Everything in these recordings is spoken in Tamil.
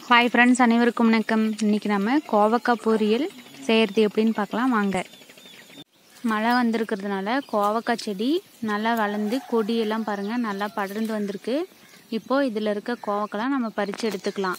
ஹாய் ஃப்ரெண்ட்ஸ் அனைவருக்கும் வணக்கம் இன்றைக்கி நம்ம கோவக்காய் பொரியல் செய்கிறது எப்படின்னு பார்க்கலாம் வாங்க மழை வந்திருக்கிறதுனால கோவக்காய் செடி நல்லா வளர்ந்து கொடியெல்லாம் பாருங்கள் நல்லா படர்ந்து வந்திருக்கு இப்போது இதில் இருக்க கோவக்காய்லாம் நம்ம பறித்து எடுத்துக்கலாம்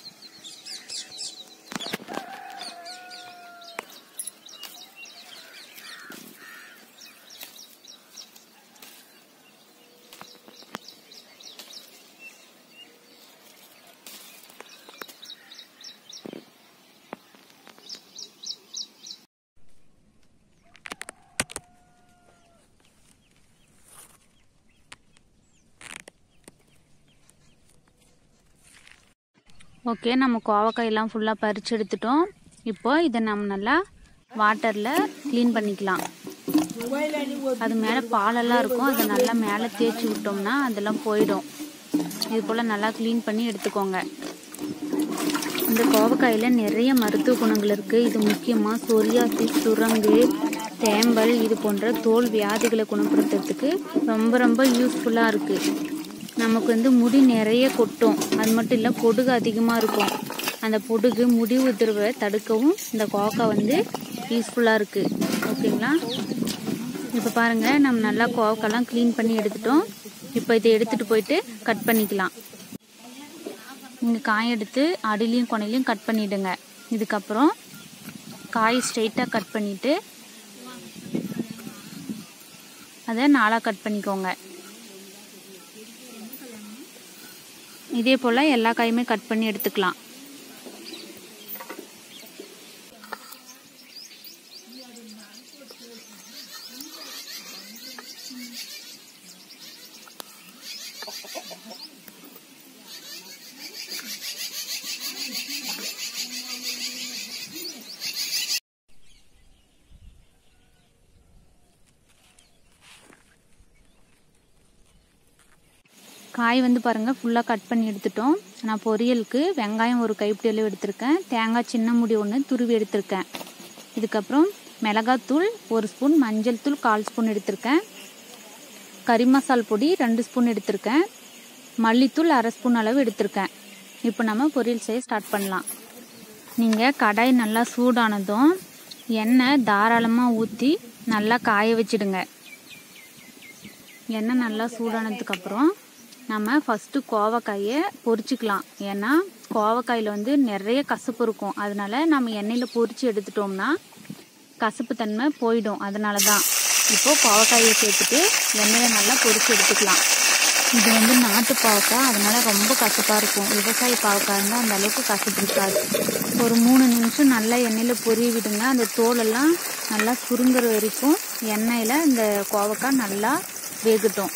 ஓகே நம்ம கோவக்காயெல்லாம் ஃபுல்லாக பறித்து எடுத்துட்டோம் இப்போ இதை நம்ம நல்லா வாட்டரில் க்ளீன் பண்ணிக்கலாம் அது மேலே பாலெல்லாம் இருக்கும் அதை நல்லா மேலே தேய்ச்சி விட்டோம்னா அதெல்லாம் போயிடும் இது போல் நல்லா க்ளீன் பண்ணி எடுத்துக்கோங்க இந்த கோவக்காயில் நிறைய மருத்துவ குணங்கள் இருக்குது இது முக்கியமாக சொரியாசிஸ் சுரங்கு தேம்பல் இது போன்ற தோல் வியாதிகளை குணப்படுத்துறதுக்கு ரொம்ப ரொம்ப யூஸ்ஃபுல்லாக இருக்குது நமக்கு வந்து முடி நிறைய கொட்டும் அது மட்டும் இல்லை பொடுகு அதிகமாக இருக்கும் அந்த பொடுகு முடி உதிர்வை தடுக்கவும் இந்த கோவக்காய் வந்து யூஸ்ஃபுல்லாக இருக்குது ஓகேங்களா இப்போ பாருங்கள் நம்ம நல்லா கோவக்காய்லாம் க்ளீன் பண்ணி எடுத்துட்டோம் இப்போ இதை எடுத்துகிட்டு போயிட்டு கட் பண்ணிக்கலாம் நீங்கள் காய் எடுத்து அடிலையும் கொனையிலையும் கட் பண்ணிவிடுங்க இதுக்கப்புறம் காய் ஸ்ட்ரெயிட்டாக கட் பண்ணிவிட்டு அதை நாளாக கட் பண்ணிக்கோங்க இதே போல் எல்லா காயுமே கட் பண்ணி எடுத்துக்கலாம் காய் வந்து பாருங்கள் ஃபுல்லாக கட் பண்ணி எடுத்துட்டோம் நான் பொரியலுக்கு வெங்காயம் ஒரு கைப்பிடி அளவு எடுத்திருக்கேன் தேங்காய் சின்ன முடி ஒன்று துருவி எடுத்திருக்கேன் இதுக்கப்புறம் மிளகாத்தூள் ஒரு ஸ்பூன் மஞ்சள் தூள் கால் ஸ்பூன் எடுத்திருக்கேன் கறி மசால் பொடி ரெண்டு ஸ்பூன் எடுத்திருக்கேன் மல்லித்தூள் அரை ஸ்பூன் அளவு எடுத்திருக்கேன் இப்போ நம்ம பொரியல் செய்ய ஸ்டார்ட் பண்ணலாம் நீங்கள் கடாய் நல்லா சூடானதும் எண்ணெய் தாராளமாக ஊற்றி நல்லா காய வச்சிடுங்க எண்ணெய் நல்லா சூடானதுக்கப்புறம் நம்ம ஃபஸ்ட்டு கோவக்காயை பொரிச்சிக்கலாம் ஏன்னா கோவக்காயில் வந்து நிறைய கசப்பு இருக்கும் அதனால நம்ம எண்ணெயில் பொரித்து எடுத்துட்டோம்னா கசப்பு தன்மை போயிடும் அதனால தான் இப்போது கோவக்காயை சேர்த்துட்டு எண்ணெயில் நல்லா பொரித்து எடுத்துக்கலாம் இது வந்து நாட்டு பாவக்காய் அதனால ரொம்ப கசப்பாக இருக்கும் விவசாய பாவக்காய் இருந்தால் அந்த அளவுக்கு கசப்பு இருக்காது ஒரு மூணு நிமிஷம் நல்லா எண்ணெயில் பொரிய விடுங்க அந்த தோலெல்லாம் நல்லா சுருங்குற வரைக்கும் எண்ணெயில் இந்த கோவக்காய் நல்லா வேகட்டும்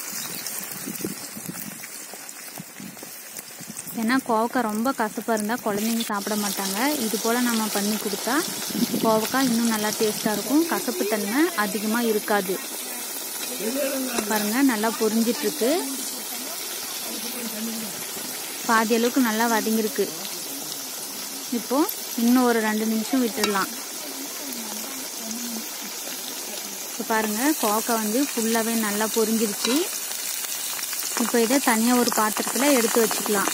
ஏன்னா கோவக்காய் ரொம்ப கசப்பாக இருந்தால் குழந்தைங்க சாப்பிட மாட்டாங்க இது போல் நம்ம பண்ணி கொடுத்தா கோவக்காய் இன்னும் நல்லா டேஸ்ட்டாக இருக்கும் கசப்பு தன்மை அதிகமாக இருக்காது பாருங்கள் நல்லா பொரிஞ்சிட்ருக்கு பாதி அளவுக்கு நல்லா வதங்கியிருக்கு இப்போது இன்னும் ஒரு ரெண்டு நிமிஷம் விட்டுடலாம் இப்போ பாருங்கள் கோவக்காய் வந்து ஃபுல்லாகவே நல்லா பொரிஞ்சிருச்சு இப்போ இதை தனியாக ஒரு பாத்திரத்தில் எடுத்து வச்சுக்கலாம்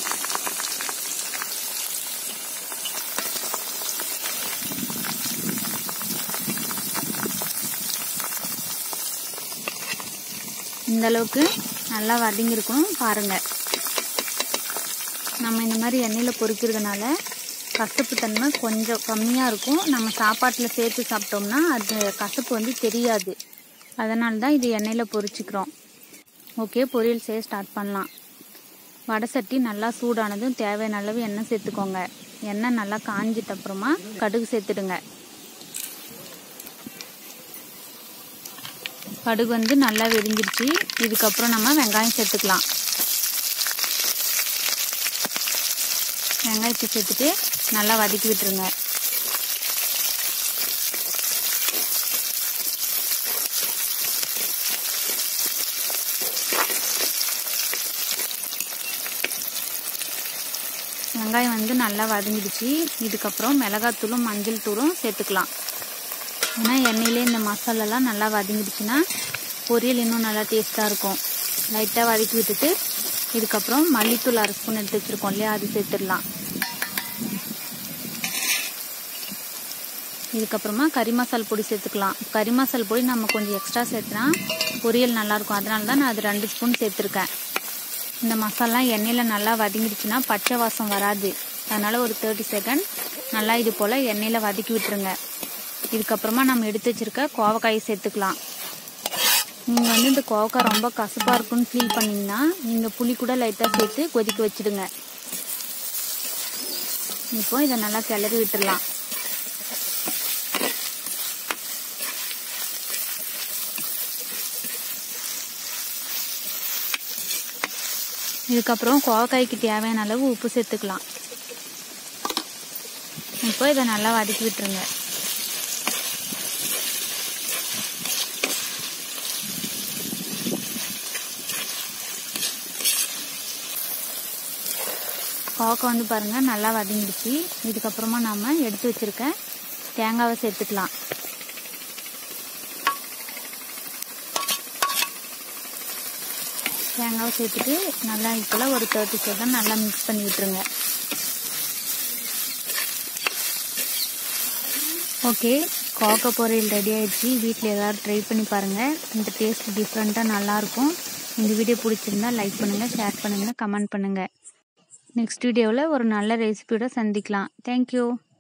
இந்த அளவுக்கு நல்லா வதங்கியிருக்கணும் பாருங்கள் நம்ம இந்த மாதிரி எண்ணெயில் பொரிக்கிறதுனால கசப்பு தன்மை கொஞ்சம் கம்மியாக இருக்கும் நம்ம சாப்பாட்டில் சேர்த்து சாப்பிட்டோம்னா அது கசப்பு வந்து தெரியாது அதனால தான் இது எண்ணெயில் பொரிச்சிக்கிறோம் ஓகே பொரியல் செய்ய ஸ்டார்ட் பண்ணலாம் வடை சட்டி நல்லா சூடானதும் தேவையான அளவு எண்ணெய் சேர்த்துக்கோங்க எண்ணெய் நல்லா காஞ்சிட்ட அப்புறமா கடுகு சேர்த்துடுங்க கடுகு வந்து நல்லா வெடிஞ்சிருச்சு இதுக்கப்புறம் நம்ம வெங்காயம் சேர்த்துக்கலாம் வெங்காயத்தை சேர்த்துட்டு நல்லா வதக்கி விட்டுருங்க வெங்காயம் வந்து நல்லா வதங்கிடுச்சு இதுக்கப்புறம் மிளகாத்தூளும் மஞ்சள் தூளும் சேர்த்துக்கலாம் ஏன்னா எண்ணெயிலே இந்த மசாலாலாம் நல்லா வதங்கிடுச்சுன்னா பொரியல் இன்னும் நல்லா டேஸ்ட்டாக இருக்கும் லைட்டாக வதக்கி விட்டுட்டு இதுக்கப்புறம் மல்லித்தூள் அரை ஸ்பூன் எடுத்து வச்சுருக்கோம் இல்லையா அது சேர்த்துடலாம் இதுக்கப்புறமா கறி மசால் பொடி சேர்த்துக்கலாம் கறி மசால் பொடி நம்ம கொஞ்சம் எக்ஸ்ட்ரா சேர்த்துனா பொரியல் நல்லாயிருக்கும் அதனால தான் நான் அது ரெண்டு ஸ்பூன் சேர்த்துருக்கேன் இந்த மசாலாம் எண்ணெயில் நல்லா வதங்கிடுச்சுன்னா பச்சை வாசம் வராது அதனால் ஒரு தேர்ட்டி செகண்ட் நல்லா இது போல் எண்ணெயில் வதக்கி விட்டுருங்க இதுக்கப்புறமா நம்ம எடுத்து வச்சுருக்க கோவக்காயை சேர்த்துக்கலாம் நீங்கள் வந்து இந்த கோவக்காய் ரொம்ப கசப்பாக இருக்குன்னு ஃபீல் பண்ணிங்கன்னா நீங்கள் புளி கூட லைட்டாக சேர்த்து கொதிக்க வச்சுடுங்க இப்போ இதை நல்லா கிளறி விட்டுடலாம் இதுக்கப்புறம் கோவக்காய்க்கு தேவையான அளவு உப்பு சேர்த்துக்கலாம் இப்போ இதை நல்லா வதக்கி விட்டுருங்க கோவக்காய் வந்து பாருங்கள் நல்லா வதங்கிடுச்சு இதுக்கப்புறமா நாம் எடுத்து வச்சுருக்க தேங்காவை சேர்த்துக்கலாம் தேங்காவை சேர்த்துட்டு நல்லா இப்போல ஒரு தேர்ட்டி செகண்ட் நல்லா மிக்ஸ் பண்ணி விட்டுருங்க ஓகே கோக்க பொரியல் ரெடி ஆயிடுச்சு வீட்டில் எல்லோரும் ட்ரை பண்ணி பாருங்கள் இந்த டேஸ்ட் டிஃப்ரெண்ட்டாக நல்லாயிருக்கும் இந்த வீடியோ பிடிச்சிருந்தா லைக் பண்ணுங்கள் ஷேர் பண்ணுங்கள் கமெண்ட் பண்ணுங்கள் நெக்ஸ்ட் வீடியோவில் ஒரு நல்ல ரெசிபியோட சந்திக்கலாம் தேங்க்யூ